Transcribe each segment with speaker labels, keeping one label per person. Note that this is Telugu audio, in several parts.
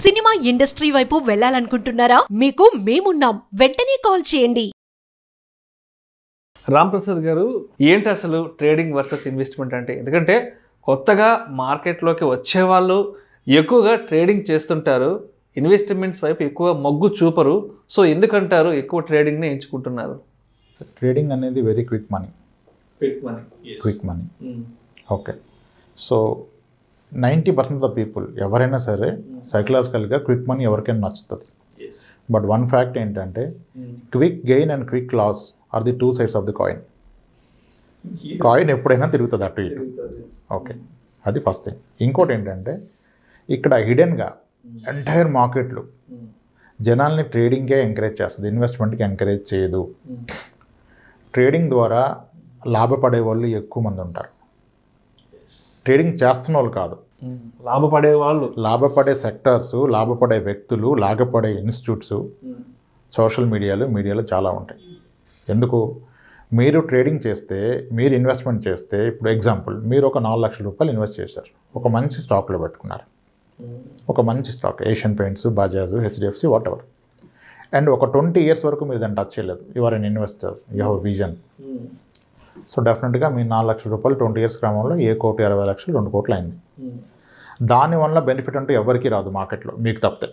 Speaker 1: సినిమా ఇండస్ట్రీ వైపు వెళ్ళాలనుకుంటున్నారా మీకు మేమున్నాం వెంటనే కాల్ చేయండి
Speaker 2: రామ్ ప్రసాద్ గారు ఏంటి అసలు ట్రేడింగ్ వర్సెస్ ఇన్వెస్ట్మెంట్ అంటే ఎందుకంటే కొత్తగా మార్కెట్లోకి వచ్చే వాళ్ళు ఎక్కువగా ట్రేడింగ్ చేస్తుంటారు ఇన్వెస్ట్మెంట్స్ వైపు ఎక్కువ మొగ్గు చూపరు సో ఎందుకంటారు ఎక్కువ ట్రేడింగ్ని ఎంచుకుంటున్నారు
Speaker 3: ట్రేడింగ్ అనేది very quick money quick money okay so ninety percent of people ఎవరైనా సరే సైకలాజికల్గా క్విక్ మనీ ఎవరికైనా నచ్చుతుంది బట్ వన్ ఫ్యాక్ట్ ఏంటంటే quick gain and quick loss are the two sides of the coin coin ఎప్పుడైనా తిరుగుతుంది అటు ఇటు ఓకే అది ఫస్ట్ థింగ్ ఇంకోటి ఏంటంటే ఇక్కడ హిడెన్గా ఎంటైర్ మార్కెట్లు జనాల్ని ట్రేడింగ్కే ఎంకరేజ్ చేస్తుంది ఇన్వెస్ట్మెంట్కి ఎంకరేజ్ చేయదు ట్రేడింగ్ ద్వారా లాభపడే వాళ్ళు ఎక్కువ మంది ఉంటారు ట్రేడింగ్ చేస్తున్న వాళ్ళు కాదు
Speaker 2: లాభపడే వాళ్ళు
Speaker 3: లాభపడే సెక్టర్స్ లాభపడే వ్యక్తులు లాభపడే ఇన్స్టిట్యూట్స్ సోషల్ మీడియాలో మీడియాలో చాలా ఉంటాయి ఎందుకు మీరు ట్రేడింగ్ చేస్తే మీరు ఇన్వెస్ట్మెంట్ చేస్తే ఇప్పుడు ఎగ్జాంపుల్ మీరు ఒక నాలుగు లక్షల రూపాయలు ఇన్వెస్ట్ చేశారు ఒక మంచి స్టాక్లో పెట్టుకున్నారు ఒక మంచి stock Asian Paints Bajaj HDFC whatever and ఒక ట్వంటీ ఇయర్స్ వరకు మీరు దాన్ని టచ్ చేయలేదు you're an investor you have vision so డెఫినెట్గా మీ నాలుగు లక్షల రూపాయలు ట్వంటీ ఇయర్స్ క్రమంలో ఏ కోటి అరవై లక్షలు రెండు కోట్లు అయింది దానివల్ల బెనిఫిట్ అంటూ ఎవరికి రాదు మార్కెట్లో మీకు తప్పితే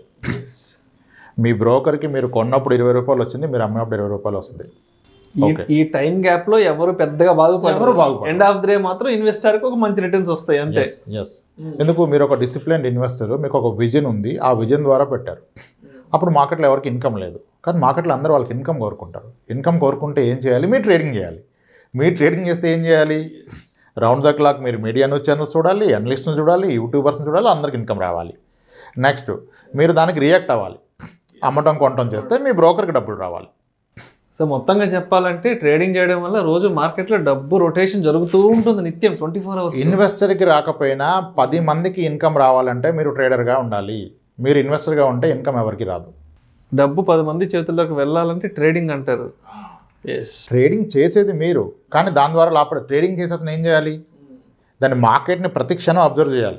Speaker 3: మీ బ్రోకర్కి మీరు కొన్నప్పుడు ఇరవై రూపాయలు వచ్చింది మీరు అమ్మినప్పుడు ఇరవై రూపాయలు వస్తుంది
Speaker 2: ఈ-
Speaker 3: Okay.
Speaker 2: ఈ టైం గ్యాప్ లో ఎవరు పెద్దగా బాగుపడరు
Speaker 3: ఎవరు బాగుపడరు.
Speaker 2: ఎండ్ ఆఫ్ ద డే మాత్రం ఇన్వెస్టర్ కి ఒక మంచి రిటర్న్స్ వస్తాయి అంతే
Speaker 3: ఎస్ ఎస్ ఎందుకు మీరు ఒక డిసిప్లిన్ ఇన్వెస్టర్ మీకు ఒక విజన్ ఉంది ఆ విజన్ ద్వారా పెట్టారు అప్పుడు మార్కెట్లో ఎవరికి ఇన్కమ్ లేదు కానీ మార్కెట్లో అందరూ వాళ్ళకి ఇన్కమ్ కోరుకుంటారు ఇన్కమ్ కోరుకుంటే ఏం చేయాలి మీరు ట్రేడింగ్ చేయాలి మీరు ట్రేడింగ్ చేస్తే ఏం చేయాలి రౌండ్ ద క్లాక్ మీరు మీడియా న్యూస్ ఛానల్స్ చూడాలి అనలిస్ట్ని చూడాలి యూట్యూబర్స్ని చూడాలి అందరికి ఇన్కమ్ రావాలి నెక్స్ట్ మీరు దానికి రియాక్ట్ అవ్వాలి అమ్మటం కొనటం చేస్తే మీ బ్రోకర్కి డబ్బులు రావాలి
Speaker 2: సో మొత్తంగా చెప్పాలంటే ట్రేడింగ్ చేయడం వల్ల రోజు మార్కెట్ లో డబ్బు రొటేషన్ జరుగుతూ ఉంటుంది నిత్యం ట్వంటీ ఫోర్ అవర్స్
Speaker 3: ఇన్వెస్టర్కి రాకపోయినా పది మందికి ఇన్కమ్ రావాలంటే మీరు ట్రేడర్గా ఉండాలి మీరు ఇన్వెస్టర్గా ఉంటే ఇన్కమ్ ఎవరికి రాదు
Speaker 2: డబ్బు పది మంది చేతుల్లోకి వెళ్ళాలంటే ట్రేడింగ్ అంటారు ఎస్
Speaker 3: ట్రేడింగ్ చేసేది మీరు కానీ దాని ద్వారా లాపడ ట్రేడింగ్ చేసేసిన ఏం చేయాలి దాని మార్కెట్ని ప్రతి క్షణం అబ్జర్వ్ చేయాలి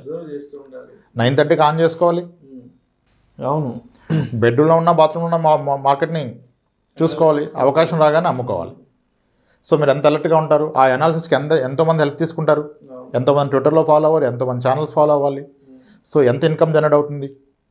Speaker 3: నైన్ థర్టీకి ఆన్ చేసుకోవాలి
Speaker 2: అవును
Speaker 3: బెడ్రూమ్లో ఉన్న బాత్రూంలో ఉన్న మా- మా- మార్కెట్ని చూసుకోవాలి అవకాశం రాగానే అమ్ముకోవాలి సో మీరు ఎంత అలర్ట్గా ఉంటారు ఆ అనాలిసిస్కి ఎంత ఎంతోమంది హెల్ప్ తీసుకుంటారు ఎంతోమంది ట్విట్టర్లో ఫాలో అవ్వాలి ఎంతోమంది ఛానల్స్ ఫాలో అవ్వాలి సో ఎంత ఇన్కమ్ జనరేట్ అవుతుంది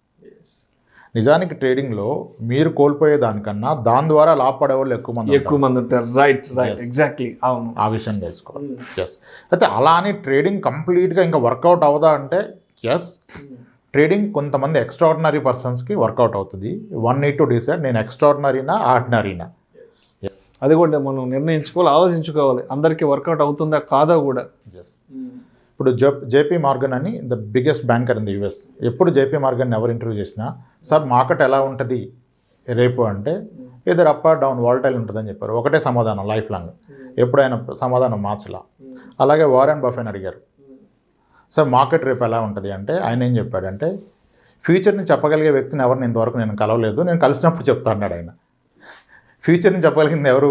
Speaker 3: నిజానికి ట్రేడింగ్లో మీరు కోల్పోయే దానికన్నా దాని ద్వారా లాభపడే వాళ్ళు ఎక్కువ మంది
Speaker 2: ఎక్కువ
Speaker 3: ఉంటారు.
Speaker 2: మంది ఉంటారు రైట్ రైట్
Speaker 3: Yes.
Speaker 2: ఎగ్జాక్ట్లీ అవును
Speaker 3: ఆ విషయం తెలుసుకోవాలి ఎస్ అయితే అలా అని ట్రేడింగ్ కంప్లీట్గా ఇంకా వర్కౌట్ అవుదా అంటే ఎస్ ట్రేడింగ్ కొంతమంది ఎక్స్ట్రాడినరీ పర్సన్స్కి వర్కౌట్ అవుతుంది వన్ నీడ్ టు డిసైడ్ నేను ఎక్స్ట్రాడినరీనా ఆర్డినరీనా
Speaker 2: అది కూడా మనం నిర్ణయించుకోవాలి ఆలోచించుకోవాలి అందరికీ వర్కౌట్ అవుతుందా కాదా కూడా
Speaker 3: ఎస్ ఇప్పుడు జే జేపీ మార్గన్ అని the biggest banker in the US ఎప్పుడు జేపీ మార్గన్ ఎవరు ఇంటర్వ్యూ చేసినా సార్ మార్కెట్ ఎలా ఉంటుంది రేపు అంటే ఏదో అప్ ఆర్ డౌన్ వాల్టైల్ ఉంటుందని చెప్పారు ఒకటే సమాధానం లైఫ్ లాంగ్ ఎప్పుడైనా సమాధానం మార్చలా అలాగే వారెన్ బఫెన్ అడిగారు సార్ మార్కెట్ రేపు ఎలా ఉంటుంది అంటే ఆయన ఏం చెప్పాడంటే ఫ్యూచర్ని చెప్పగలిగే వ్యక్తిని ఎవరిని ఇంతవరకు నేను కలవలేదు నేను కలిసినప్పుడు చెప్తా అన్నాడు ఆయన ఫ్యూచర్ని చెప్పగలిగింది ఎవరు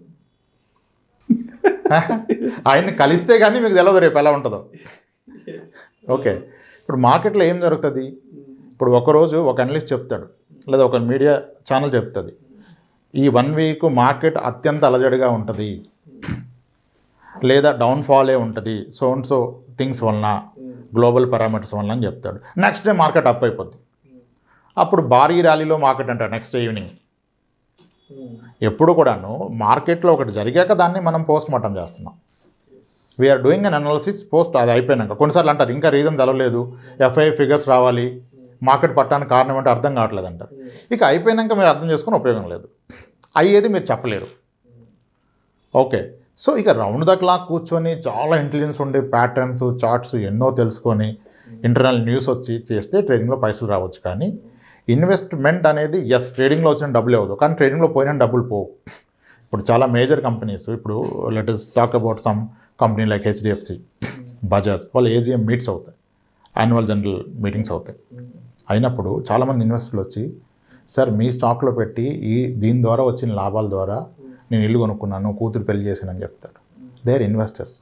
Speaker 3: ఆయన్ని కలిస్తే కానీ మీకు తెలియదు రేపు ఎలా ఉంటుందో ఓకే ఇప్పుడు మార్కెట్లో ఏం జరుగుతుంది ఇప్పుడు ఒకరోజు ఒక అనలిస్ట్ చెప్తాడు లేదా ఒక మీడియా ఛానల్ చెప్తుంది ఈ వన్ వీక్ మార్కెట్ అత్యంత అలజడిగా ఉంటుంది లేదా డౌన్ఫాలే ఉంటుంది సో అండ్ సో థింగ్స్ వలన గ్లోబల్ పారామీటర్స్ వలన అని చెప్తాడు నెక్స్ట్ డే మార్కెట్ అప్ అయిపోద్ది అప్పుడు భారీ ర్యాలీలో మార్కెట్ అంటారు నెక్స్ట్ డే ఈవినింగ్ ఎప్పుడు కూడాను మార్కెట్లో ఒకటి జరిగాక దాన్ని మనం పోస్ట్ మార్టం చేస్తున్నాం we're doing an analysis post అది అయిపోయినాక కొన్నిసార్లు అంటారు ఇంకా రీజన్ తెలవలేదు ఎఫ్ఐ ఫిగర్స్ రావాలి మార్కెట్ పట్టడానికి కారణం అంటే అర్థం కావట్లేదు అంటారు ఇక అయిపోయినాక మీరు అర్థం చేసుకుని ఉపయోగం లేదు అయ్యేది మీరు చెప్పలేరు ఓకే సో ఇక రౌండ్ ద క్లాక్ కూర్చొని చాలా ఇంటెలిజెన్స్ ఉండే ప్యాటర్న్స్ చార్ట్స్ ఎన్నో తెలుసుకొని ఇంటర్నల్ న్యూస్ వచ్చి చేస్తే ట్రేడింగ్లో పైసలు రావచ్చు కానీ ఇన్వెస్ట్మెంట్ అనేది ఎస్ ట్రేడింగ్లో వచ్చిన డబ్బులు అవ్వదు కానీ ట్రేడింగ్లో పోయిన డబ్బులు పోవు ఇప్పుడు చాలా మేజర్ కంపెనీస్ ఇప్పుడు let is talk about some company like HDFC Bajaj వాళ్ళు ఏజిఎం మీట్స్ అవుతాయి యాన్యువల్ జనరల్ మీటింగ్స్ అవుతాయి అయినప్పుడు చాలామంది ఇన్వెస్టర్లు వచ్చి సార్ మీ స్టాక్లో పెట్టి ఈ దీని ద్వారా వచ్చిన లాభాల ద్వారా నేను ఇల్లు కొనుక్కున్నాను కూతురు పెళ్లి చేశానని చెప్తారు దే ఆర్ ఇన్వెస్టర్స్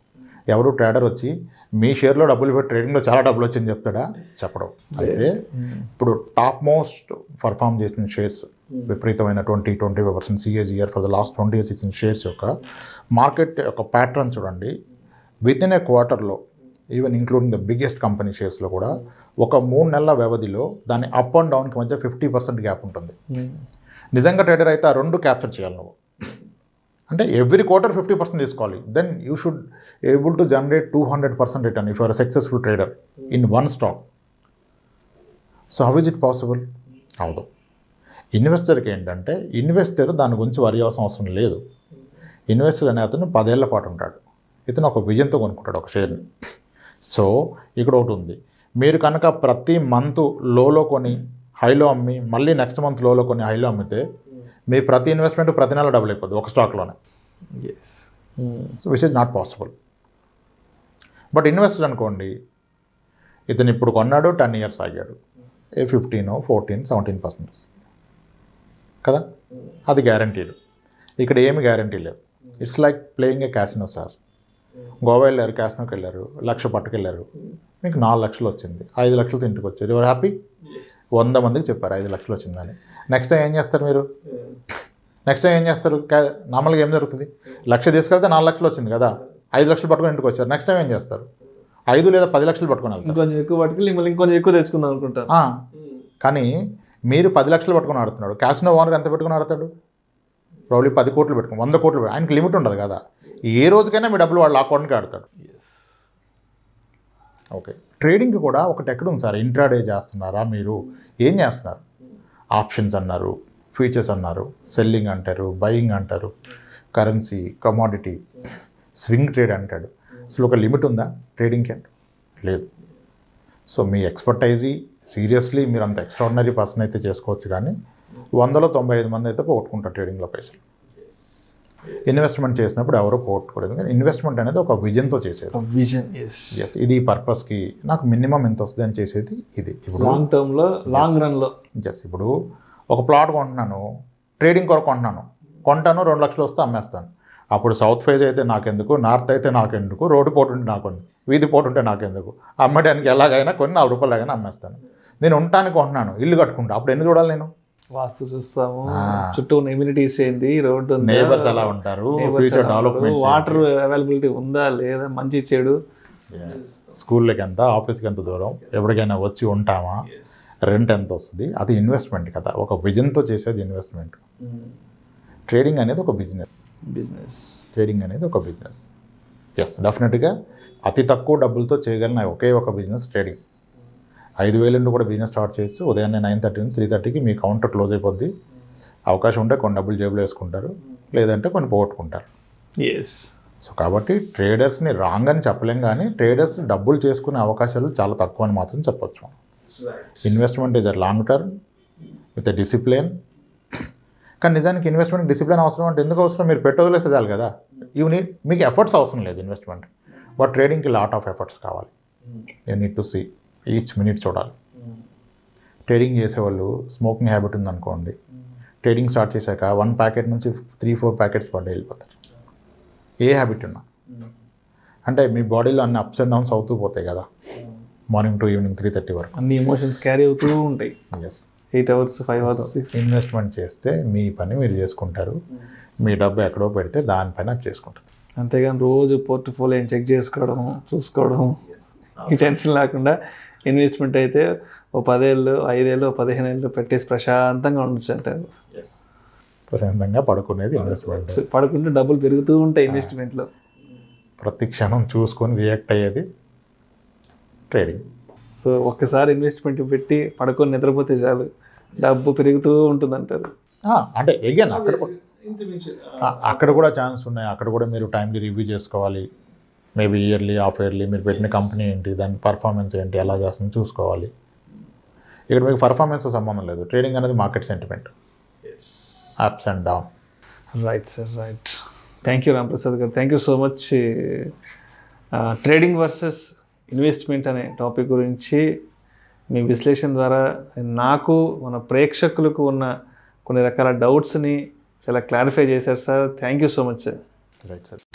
Speaker 3: ఎవరు ట్రేడర్ వచ్చి మీ షేర్లో డబ్బులు పెట్టి ట్రేడింగ్లో చాలా డబ్బులు వచ్చిందని చెప్తాడా చెప్పడం అయితే ఇప్పుడు టాప్ మోస్ట్ పర్ఫామ్ చేసిన షేర్స్ విపరీతమైన twenty twenty five percent CAGR for the last twenty years ఇచ్చిన షేర్స్ యొక్క మార్కెట్ యొక్క ప్యాటర్న్ చూడండి విత్ ఇన్ ఏ క్వార్టర్లో even including the biggest company షేర్స్లో కూడా ఒక మూడు నెలల వ్యవధిలో దాని అప్ అండ్ డౌన్కి మధ్య ఫిఫ్టీ పర్సెంట్ గ్యాప్ ఉంటుంది నిజంగా ట్రేడర్ అయితే ఆ రెండు క్యాప్చర్ చేయాలి నువ్వు అంటే ఎవ్రీ క్వార్టర్ ఫిఫ్టీ పర్సెంట్ తీసుకోవాలి then you should able to generate two hundred percent return if you're successful trader in one stock so how is it possible అవదు ఇన్వెస్టర్కి ఏంటంటే ఇన్వెస్టర్ దాని గురించి వరి అవసరం అవసరం లేదు ఇన్వెస్టర్ అనే అతను పదేళ్ల పాటు ఉంటాడు ఇతను ఒక విజన్తో కొనుక్కుంటాడు ఒక షేర్ని సో ఇక్కడ ఒకటి ఉంది మీరు కనుక ప్రతి మంత్ లోలో కొని హైలో అమ్మి మళ్ళీ నెక్స్ట్ మంత్ లోలో కొని హైలో అమ్మితే మీ ప్రతి ఇన్వెస్ట్మెంట్ ప్రతి నెల డబుల్ అయిపోద్ది ఒక స్టాక్లోనే
Speaker 2: yes
Speaker 3: so which is not possible but investor అనుకోండి ఇతను ఇప్పుడు కొన్నాడు టెన్ ఇయర్స్ ఆగాడు a fifteen fourteen seventeen percent వస్తుంది కదా అది గ్యారంటీడ్ ఇక్కడ ఏమి గ్యారంటీ లేదు it's like playing a casino sir Goa వెళ్ళారు క్యాసినోకి వెళ్ళారు లక్ష పట్టుకెళ్ళారు మీకు నాలుగు లక్షలు వచ్చింది ఐదు లక్షలతో ఇంటికి వచ్చారు ఎవరు హ్యాపీ వంద మందికి చెప్పారు ఐదు లక్షలు వచ్చిందని నెక్స్ట్ టైం ఏం చేస్తారు మీరు నెక్స్ట్ టైం ఏం చేస్తారు క్యా- నార్మల్గా ఏం జరుగుతుంది లక్ష తీసుకెళ్తే నాలుగు లక్షలు వచ్చింది కదా ఐదు లక్షలు పట్టుకొని ఇంటికి వచ్చారు నెక్స్ట్ టైం ఏం చేస్తారు ఐదు లేదా పది లక్షలు పట్టుకొని వెళ్తారు
Speaker 2: ఇంకొంచెం ఎక్కువ పట్టుకెళ్ళి మళ్ళీ ఇంకొంచెం ఎక్కువ తెచ్చుకుందాం అనుకుంటాను
Speaker 3: ఆ, కానీ మీరు పది లక్షలు పట్టుకొని ఆడుతున్నాడు క్యాసినో ఓనర్ ఎంత పెట్టుకొని ఆడతాడు ప్రాబ్లీ పది కోట్లు పెట్టుకుని వంద కోట్లు పెట్టు- ఆయనకి లిమిట్ ఉండదు కదా ఏ రోజుకైనా మీ డబ్బులు వాళ్ళ అకౌంట్కి ఆడతాడు ఓకే ట్రేడింగ్కి కూడా ఒకటి ఎక్కడ ఉంది సార్ ఇంట్రాడే చేస్తున్నారా మీరు ఏం చేస్తున్నారు ఆప్షన్స్ అన్నారు ఫ్యూచర్స్ అన్నారు సెల్లింగ్ అంటారు బయింగ్ అంటారు కరెన్సీ కమాడిటీ స్వింగ్ ట్రేడ్ అంటాడు అసలు ఒక లిమిట్ ఉందా ట్రేడింగ్కి లేదు సో మీ ఎక్స్పర్టైజీ సీరియస్లీ మీరు అంత ఎక్స్ట్రాడినరీ పర్సన్ అయితే చేసుకోవచ్చు కానీ వందలో తొంభై ఐదు మంది అయితే పోగొట్టుకుంటారు ట్రేడింగ్లో పైసలు ఇన్వెస్ట్మెంట్ చేసినప్పుడు ఎవరో పోగొట్టుకోలేదు కానీ ఇన్వెస్ట్మెంట్ అనేది ఒక విజన్తో చేసేది
Speaker 2: విజన్ ఎస్
Speaker 3: ఎస్ ఇది ఈ పర్పస్కి నాకు మినిమం ఎంత వస్తుంది అని చేసేది ఇది ఇప్పుడు
Speaker 2: లాంగ్ టర్మ్ లో లాంగ్ రన్ లో
Speaker 3: ఎస్ ఇప్పుడు ఒక ప్లాట్ కొంటున్నాను ట్రేడింగ్ కొరకు కొంటున్నాను కొంటాను రెండు లక్షలు వస్తే అమ్మేస్తాను అప్పుడు సౌత్ ఫేజ్ అయితే నాకెందుకు నార్త్ అయితే నాకెందుకు రోడ్డు పోటు ఉంటే నాకు వీధి పోటు ఉంటే నాకెందుకు అమ్మడానికి ఎలాగైనా కొన్ని నాలుగు రూపాయలు అయినా అమ్మేస్తాను నేను ఉండటానికి కొంటున్నాను ఇల్లు కట్టుకుంటా అప్పుడు ఎన్ని చూడాలి నేను
Speaker 2: వాస్తు చూస్తాము
Speaker 3: ఆ.
Speaker 2: చుట్టూ ఉన్న ఎమ్యూనిటీస్ ఏంటి రోడ్డు
Speaker 3: నేబర్స్ ఎలా ఉంటారు ఫ్యూచర్ డెవలప్మెంట్
Speaker 2: వాటర్ అవైలబిలిటీ ఉందా లేదా మంచి చెడు
Speaker 3: స్కూల్కి ఎంత ఆఫీస్కి ఎంత దూరం ఎప్పటికైనా వచ్చి ఉంటామా రెంట్ ఎంత వస్తుంది అది ఇన్వెస్ట్మెంట్ కదా ఒక విజన్తో చేసేది ఇన్వెస్ట్మెంట్ ట్రేడింగ్ అనేది ఒక బిజినెస్
Speaker 2: బిజినెస్
Speaker 3: ట్రేడింగ్ అనేది ఒక బిజినెస్ ఎస్ డెఫినెట్గా అతి తక్కువ డబ్బులతో చేయగలిగిన ఒకే ఒక బిజినెస్ ట్రేడింగ్ ఐదు వేల నుండి కూడా బిజినెస్ స్టార్ట్ చేయొచ్చు ఉదయాన్నే నైన్ థర్టీ నుంచి త్రీ థర్టీకి మీ కౌంటర్ క్లోజ్ అయిపోద్ది అవకాశం ఉంటే కొన్ని డబ్బులు జేబులో వేసుకుంటారు లేదంటే కొన్ని పోగొట్టుకుంటారు
Speaker 2: ఎస్
Speaker 3: సో కాబట్టి ట్రేడర్స్ని రాంగ్ అని చెప్పలేం కానీ ట్రేడర్స్ డబ్బులు చేసుకునే అవకాశాలు చాలా తక్కువ అని మాత్రం చెప్పొచ్చు investment is a long term with a discipline కానీ నిజానికి ఇన్వెస్ట్మెంట్ డిసిప్లిన్ అవసరం అంటే ఎందుకు అవసరం మీరు పెట్టి వదిలేస్తే చాలు కదా యూ నీడ్ మీకు ఎఫర్ట్స్ అవసరం లేదు ఇన్వెస్ట్మెంట్ బట్ ట్రేడింగ్కి లాట్ ఆఫ్ ఎఫర్ట్స్ కావాలి you need to see each minute చూడాలి ట్రేడింగ్ చేసేవాళ్ళు స్మోకింగ్ హ్యాబిట్ ఉందనుకోండి ట్రేడింగ్ స్టార్ట్ చేశాక వన్ ప్యాకెట్ నుంచి త్రీ ఫోర్ ప్యాకెట్స్ పడ్డ వెళ్ళిపోతారు ఏ హ్యాబిట్ ఉన్నా అంటే మీ బాడీలో అన్ని అప్స్ అండ్ డౌన్స్ అవుతూ పోతాయి కదా morning to evening three thirty వరకు
Speaker 2: అన్ని ఎమోషన్స్ క్యారీ అవుతూ ఉంటాయి
Speaker 3: yes
Speaker 2: eight hours five hours six
Speaker 3: investment చేస్తే మీ పని మీరు చేసుకుంటారు మీ డబ్బు ఎక్కడో పెడితే దానిపైన అది చేసుకుంటారు
Speaker 2: అంతేగాని రోజు పోర్ట్ఫోలియో చెక్ చేసుకోవడం చూసుకోవడం ఈ టెన్షన్ లేకుండా ఇన్వెస్ట్మెంట్ అయితే ఓ పదేళ్ళు ఐదేళ్ళు ఓ పదిహేను ఏళ్ళు పెట్టేసి ప్రశాంతంగా ఉండొచ్చు అంటారు
Speaker 3: ప్రశాంతంగా పడుకునేది ఇన్వెస్ట్మెంట్
Speaker 2: పడుకుంటే డబ్బులు పెరుగుతూ ఉంటాయి ఇన్వెస్ట్మెంట్లో
Speaker 3: ప్రతి క్షణం చూసుకొని రియాక్ట్ అయ్యేది ట్రేడింగ్
Speaker 2: సో ఒక్కసారి ఇన్వెస్ట్మెంట్ పెట్టి పడుకొని నిద్రపోతే చాలు డబ్బు పెరుగుతూ ఉంటుంది అంటారు
Speaker 3: అంటే ఎగైన్ అక్కడ కూడా- ఆ, అక్కడ కూడా ఛాన్స్ ఉన్నాయి అక్కడ కూడా మీరు టైంలీ రివ్యూ చేసుకోవాలి మేబీ ఇయర్లీ హాఫ్ ఇయర్లీ మీరు పెట్టిన కంపెనీ ఏంటి దాని పర్ఫార్మెన్స్ ఏంటి ఎలా చేస్తుంది చూసుకోవాలి ఇక్కడ మీకు పర్ఫార్మెన్స్ సంబంధం లేదు ట్రేడింగ్ అనేది market sentiment ups and down
Speaker 2: right sir right thank you Ramprasad garu thank you so much trading versus investment అనే టాపిక్ గురించి మీ విశ్లేషణ ద్వారా నాకు మన ప్రేక్షకులకు ఉన్న కొన్ని రకాల డౌట్స్ని చాలా క్లారిఫై చేశారు sir thank you so much sir
Speaker 3: right sir